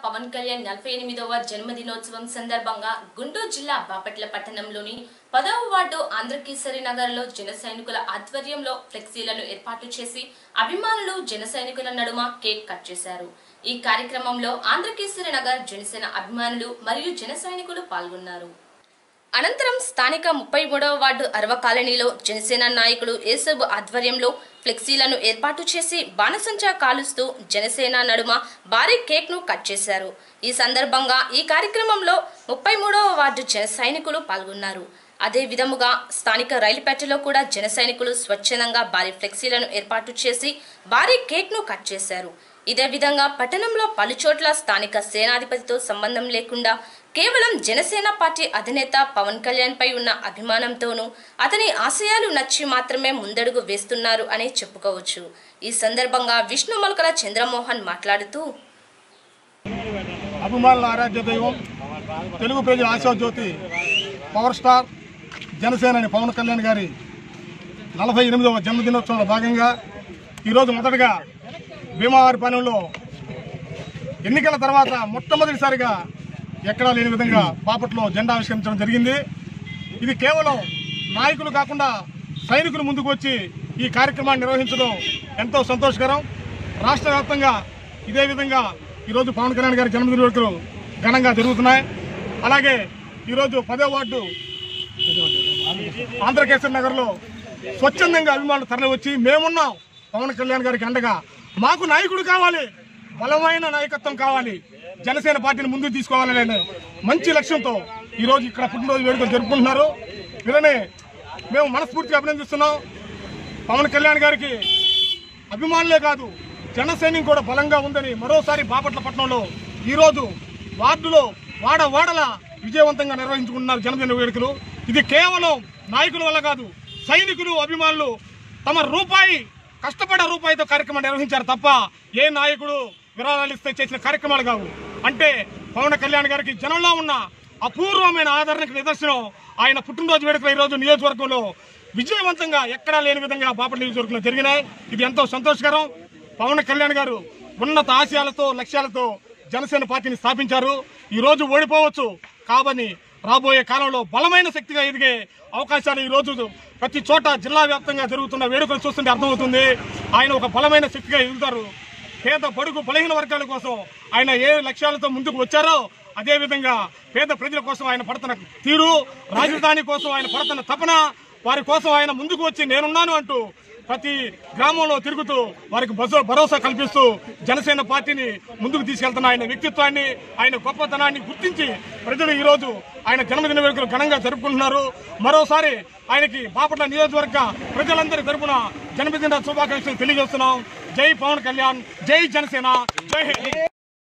పవన్ కళ్యాణ్ నలభై ఎనిమిదవ జన్మదినోత్సవం సందర్భంగా గుంటూరు జిల్లా బాపట్ల పట్టణంలోని పదవ వార్డు ఆంధ్రకేసరి నగర్ లో జన సైనికుల ఆధ్వర్యంలో ఫ్లెక్సీలను ఏర్పాటు చేసి అభిమానులు జన సైనికుల నడుమ కేక్ కట్ చేశారు ఈ కార్యక్రమంలో ఆంధ్రకేసరి నగర్ జనసేన అభిమానులు మరియు జన సైనికులు పాల్గొన్నారు అనంతరం స్థానిక ముప్పై మూడవ వార్డు అరవ కాలనీలో జనసేన నాయకులు ఏసబు ఆధ్వర్యంలో ఫ్లెక్సీలను ఏర్పాటు చేసి బాణసంచా కాలుస్తూ జనసేన నడుమ భారీ కేక్ ను కట్ చేశారు ఈ సందర్భంగా ఈ కార్యక్రమంలో ముప్పై మూడవ వార్డు జన సైనికులు పాల్గొన్నారు అదే విధముగా స్థానిక రైలుపేటలో కూడా జన సైనికులు స్వచ్ఛందంగా భారీ ఫ్లెక్సీలను ఏర్పాటు చేసి భారీ కేక్ ను కట్ చేశారు ఇదే విధంగా పట్టణంలో పలుచోట్ల స్థానిక సేనాధిపతితో సంబంధం లేకుండా కేవలం జనసేన పార్టీ అధినేత పవన్ కళ్యాణ్ పై ఉన్న అభిమానంతోనూ అతని ఆశయాలు నచ్చి మాత్రమే ముందడుగు వేస్తున్నారు అని చెప్పుకోవచ్చు ఈ సందర్భంగా విష్ణు మొలకల చంద్రమోహన్ మాట్లాడుతూ అభిమానుల ఆరాధ్య దైవం తెలుగు ప్రజల ఆశాజ్యోతి పవర్ స్టార్ జనసేనాని పవన్ కళ్యాణ్ గారి నలభై ఎనిమిదవ జన్మదినోత్సవంలో భాగంగా ఈరోజు మొదటగా భీమావారిపాలెంలో ఎన్నికల తర్వాత మొట్టమొదటిసారిగా ఎక్కడా లేని విధంగా బాపట్లో జెండా ఆవిష్కరించడం జరిగింది ఇది కేవలం నాయకులు కాకుండా సైనికులు ముందుకు వచ్చి ఈ కార్యక్రమాన్ని నిర్వహించడం ఎంతో సంతోషకరం రాష్ట్ర వ్యాప్తంగా ఇదే విధంగా ఈరోజు పవన్ కళ్యాణ్ గారి జన్మదిన వేడుకలు ఘనంగా జరుగుతున్నాయి అలాగే ఈరోజు పదో వార్డు ఆంధ్రకేశ్వర నగర్లో స్వచ్ఛందంగా అభిమానులు తరలి వచ్చి మేమున్నాం పవన్ కళ్యాణ్ గారికి అండగా మాకు నాయకుడు కావాలి బలమైన నాయకత్వం కావాలి జనసేన పార్టీని ముందుకు తీసుకోవాలనే మంచి లక్ష్యంతో ఈ రోజు ఇక్కడ పుట్టినరోజు వేడుకలు జరుపుకుంటున్నారు వీళ్ళని మేము మనస్ఫూర్తిగా అభినందిస్తున్నాం పవన్ కళ్యాణ్ గారికి అభిమానులే కాదు జనసైన్యం కూడా బలంగా ఉందని మరోసారి బాపట్ల పట్టణంలో ఈరోజు వార్డులో వాడ వాడల విజయవంతంగా నిర్వహించుకుంటున్నారు జన్మదిన వేడుకలు ఇది కేవలం నాయకుల వల్ల కాదు సైనికులు అభిమానులు తమ రూపాయి కష్టపడే రూపాయితో కార్యక్రమం నిర్వహించారు తప్ప ఏ నాయకుడు విరాళాలు ఇస్తే చేసిన కార్యక్రమాలు కావు అంటే పవన్ కళ్యాణ్ గారికి జనంలో ఉన్న అపూర్వమైన ఆదరణకు నిదర్శనం ఆయన పుట్టినరోజు వేడుకలు ఈ రోజు నియోజకవర్గంలో విజయవంతంగా ఎక్కడా లేని విధంగా బాపట్ల నియోజకవర్గంలో జరిగినాయి ఇది ఎంతో సంతోషకరం పవన్ కళ్యాణ్ గారు ఉన్నత ఆశయాలతో లక్ష్యాలతో జనసేన పార్టీని స్థాపించారు ఈ రోజు ఓడిపోవచ్చు కాబని రాబోయే కాలంలో బలమైన శక్తిగా ఎదిగే అవకాశాలు ఈ రోజు ప్రతి చోట జిల్లా వ్యాప్తంగా జరుగుతున్న వేడుకలు చూస్తుంటే అర్థమవుతుంది ఆయన ఒక బలమైన శక్తిగా ఎదుగుతారు పేద బడుగు బలహీన వర్గాల కోసం ఆయన ఏ లక్ష్యాలతో ముందుకు వచ్చారో అదే విధంగా పేద ప్రజల కోసం ఆయన పడుతున్న తీరు రాజధాని కోసం ఆయన పడుతున్న తపన వారి కోసం ఆయన ముందుకు వచ్చి నేనున్నాను అంటూ ప్రతి గ్రామంలో తిరుగుతూ వారికి బసో భరోసా కల్పిస్తూ జనసేన పార్టీని ముందుకు తీసుకెళ్తున్న ఆయన వ్యక్తిత్వాన్ని ఆయన గొప్పతనాన్ని గుర్తించి ప్రజలు ఈ రోజు ఆయన జన్మదిన వేడుకలు ఘనంగా జరుపుకుంటున్నారు మరోసారి ఆయనకి బాపట్ల నియోజకవర్గ ప్రజలందరి తరపున జన్మదిన శుభాకాంక్షలు తెలియజేస్తున్నాం జై పవన్ కళ్యాణ్ జై జనసేన జై హింద్